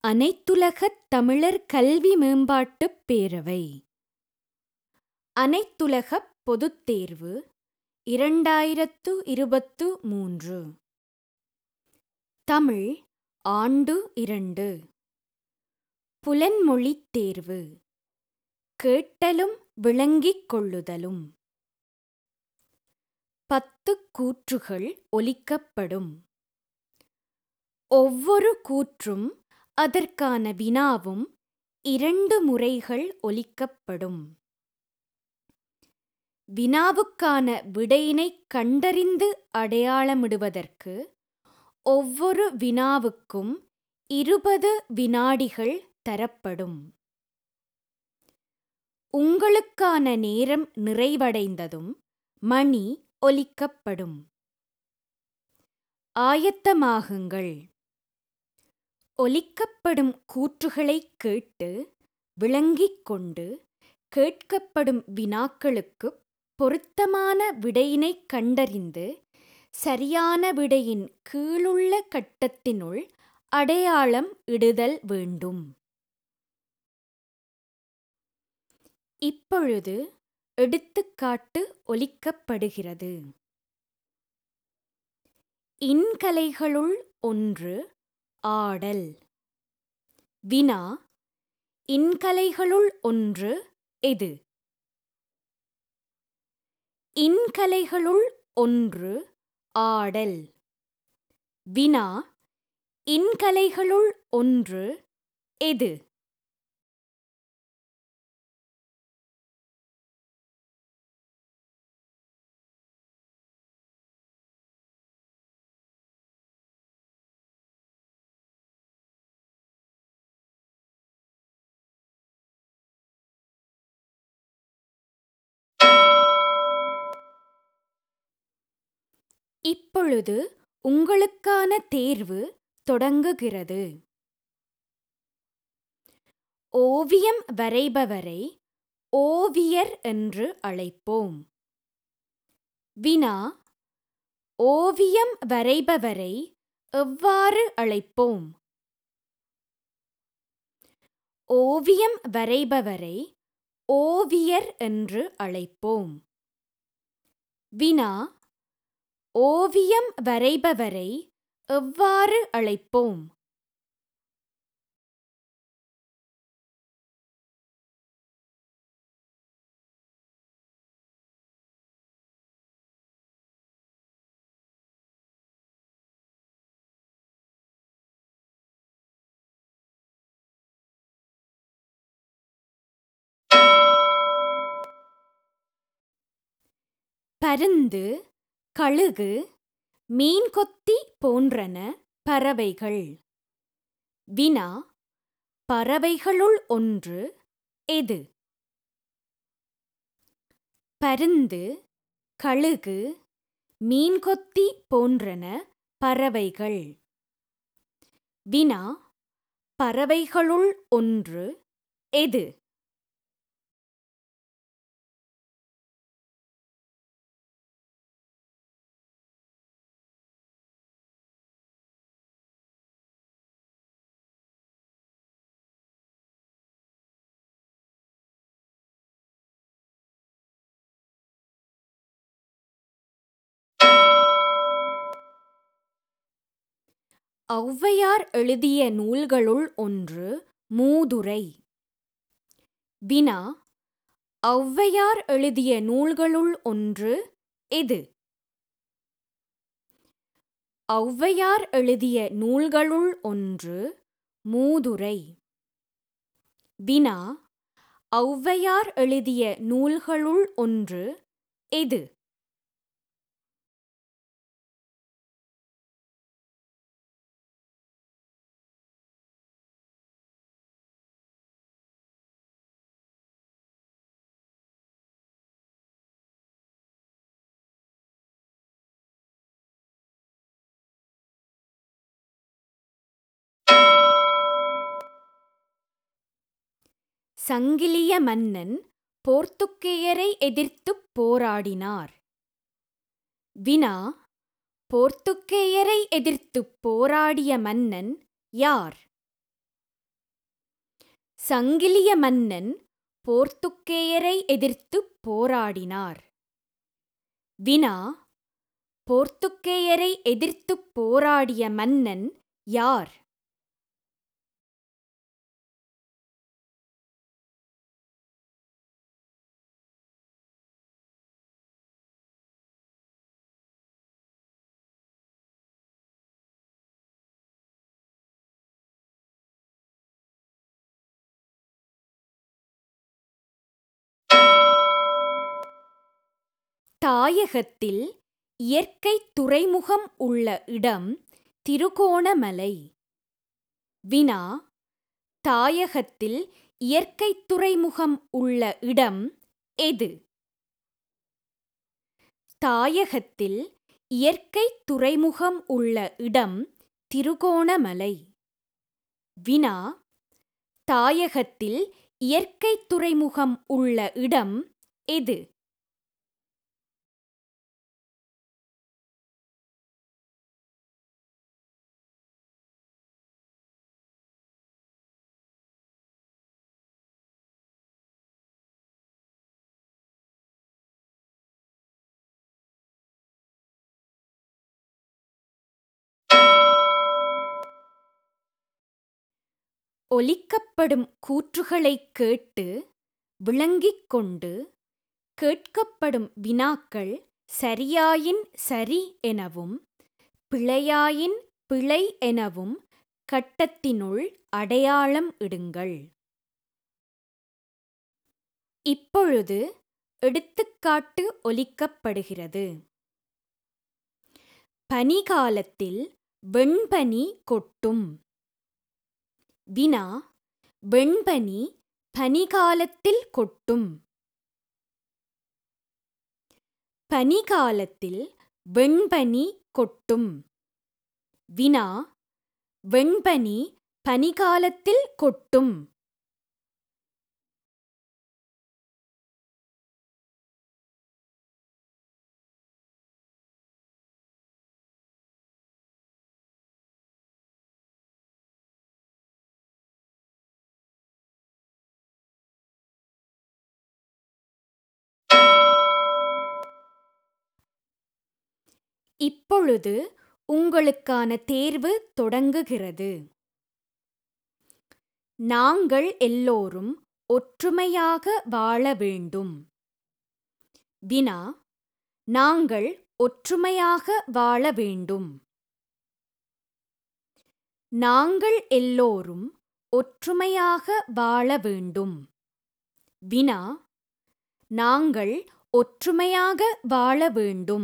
அனைத்துலகத் தமிழர் கல்வி மேம்பாட்டுப் பேரவை அனைத்துலகப் பொதுத் தேர்வு இரண்டாயிரத்து இருபத்து மூன்று தமிழ் ஆண்டு இரண்டு புலன்மொழித் தேர்வு கேட்டலும் விளங்கிக் கொள்ளுதலும் பத்து கூற்றுகள் ஒலிக்கப்படும் ஒவ்வொரு கூற்றும் அதற்கான வினாவும் இரண்டு முறைகள் ஒலிக்கப்படும் வினாவுக்கான விடையினைக் கண்டறிந்து அடையாளமிடுவதற்கு ஒவ்வொரு வினாவுக்கும் இருபது வினாடிகள் தரப்படும் உங்களுக்கான நேரம் நிறைவடைந்ததும் மணி ஒலிக்கப்படும் ஆயத்தமாகுங்கள் ஒலிக்கப்படும் கூற்றுகளைக் கேட்டு விளங்கிக் கொண்டு கேட்கப்படும் வினாக்களுக்குப் பொருத்தமான விடையினைக் கண்டறிந்து சரியான விடையின் கீழுள்ள கட்டத்தினுள் அடையாளம் இடுதல் வேண்டும் இப்பொழுது எடுத்துக்காட்டு ஒலிக்கப்படுகிறது இன்கலைகளுள் ஒன்று ஆடல் வினா இன்கலைகளுள் ஒன்று எது இன்கலைகளுள் ஒன்று ஆடல் வினா இன்கலைகளுள் ஒன்று எது இப்பொழுது உங்களுக்கான தேர்வு தொடங்குகிறது ஓவியம் வரைபவரை ஓவியர் என்று அழைப்போம் வினா ஓவியம் வரைபவரை எவ்வாறு அழைப்போம் ஓவியம் வரைபவரை ஓவியர் என்று அழைப்போம் வினா ஓவியம் வரைபவரை எவ்வாறு அழைப்போம் பருந்து கழுகு மீன்கொத்தி போன்றன பறவைகள் வினா பறவைகளுள் ஒன்று எது பருந்து கழுகு மீன்கொத்தி போன்றன பறவைகள் வினா பறவைகளுள் ஒன்று எது ஔவையார் எழுதிய நூல்களுள் ஒன்று மூதுரை வினா ஔவையார் எழுதிய நூல்களுள் ஒன்று எது ஔவையார் எழுதிய நூல்களுள் ஒன்று மூதுரை வினா ஔவையார் எழுதிய நூல்களுள் ஒன்று எது சங்கிலிய மன்னன் போர்த்துக்கேயரை எதிர்த்துப் போராடினார் வினா போர்த்துக்கேயரை எதிர்த்துப் போராடிய மன்னன் யார் சங்கிலிய மன்னன் போர்த்துக்கேயரை எதிர்த்துப் போராடினார் வினா போர்த்துக்கேயரை எதிர்த்துப் போராடிய மன்னன் யார் தாயகத்தில் இயற்கை துறைமுகம் உள்ள இடம் திருகோணமலை வினா தாயகத்தில் இயற்கை துறைமுகம் உள்ள இடம் எது தாயகத்தில் இயற்கை துறைமுகம் உள்ள இடம் திருகோணமலை வினா தாயகத்தில் இயற்கை துறைமுகம் உள்ள இடம் எது ஒலிக்கப்படும் கூற்றுகளைக் கேட்டு விளங்கிக் கொண்டு கேட்கப்படும் வினாக்கள் சரியாயின் சரி எனவும் பிழையாயின் பிழை எனவும் கட்டத்தினுள் அடையாளம் இடுங்கள் இப்பொழுது எடுத்துக்காட்டு ஒலிக்கப்படுகிறது பனிகாலத்தில் வெண்பனி கொட்டும் வினா வெண்பனி பனிகாலத்தில் கொட்டும் பனிகாலத்தில் வெண்பனி கொட்டும் வினா வெண்பனி பனிகாலத்தில் கொட்டும் இப்பொழுது உங்களுக்கான தேர்வு தொடங்குகிறது நாங்கள் எல்லோரும் ஒற்றுமையாக வாழ வேண்டும் வினா நாங்கள் ஒற்றுமையாக வாழ வேண்டும் நாங்கள் எல்லோரும் ஒற்றுமையாக வாழ வேண்டும் வினா நாங்கள் ஒற்றுமையாக வாழ வேண்டும்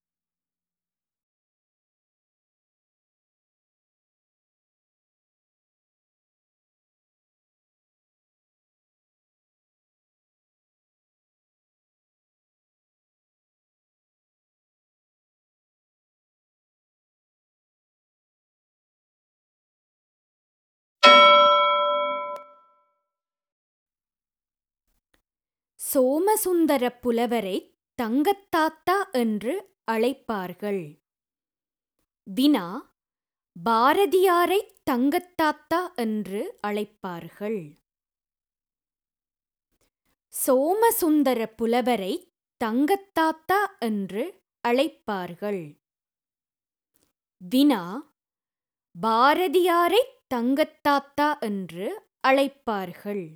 சோமசுந்தர புலவரை தங்கத்தாத்தா என்று அழைப்பார்கள் வினா பாரதியாரை தங்கத்தாத்தா என்று அழைப்பார்கள் சோமசுந்தர புலவரை தங்கத்தாத்தா என்று அழைப்பார்கள் வினா பாரதியாரை தங்கத்தாத்தா என்று அழைப்பார்கள்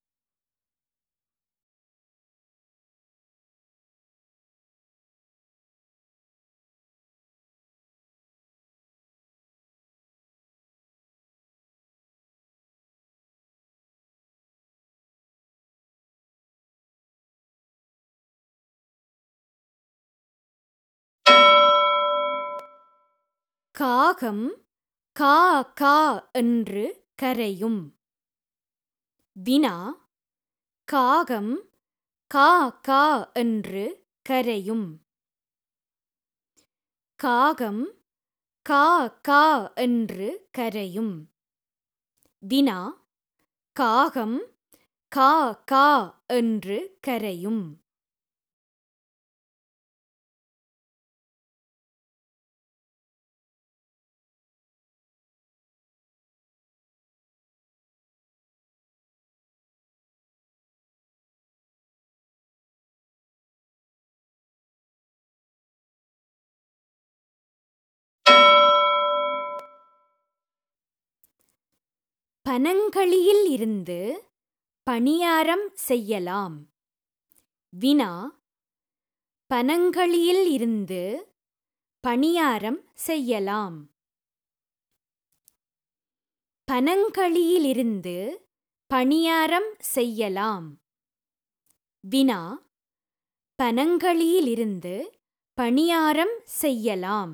காகம் கா கா என்று கரையும் வினா காகம் கா கா என்று கரையும் காகம் கா கா என்று கரையும் வினா காகம் கா கா என்று கரையும் பனங்களியில் இருந்து பணியாரம் செய்யலாம் வினா பனங்களியில் இருந்து பணியாரம் செய்யலாம் பனங்களியிலிருந்து பணியாரம் செய்யலாம் வினா பனங்களியிலிருந்து பணியாரம் செய்யலாம்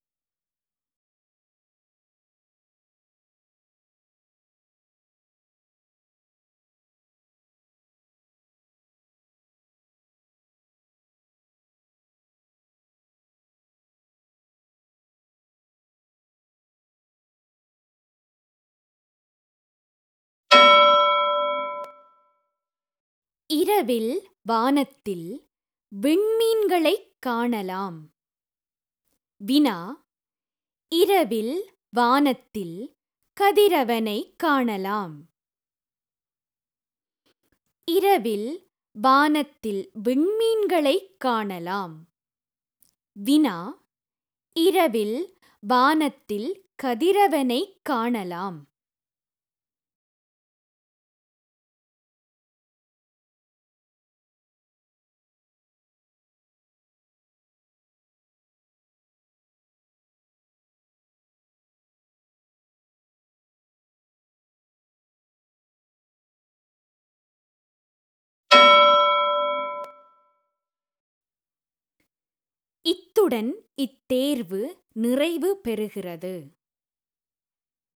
இரவில் வானத்தில் விண்மீன்களைக் காணலாம் வினா இரவில் வானத்தில் கதிரவனைக் காணலாம் இரவில் வானத்தில் விண்மீன்களைக் காணலாம் வினா இரவில் வானத்தில் கதிரவனைக் காணலாம் இத்துடன் இத்தேர்வு நிறைவு பெறுகிறது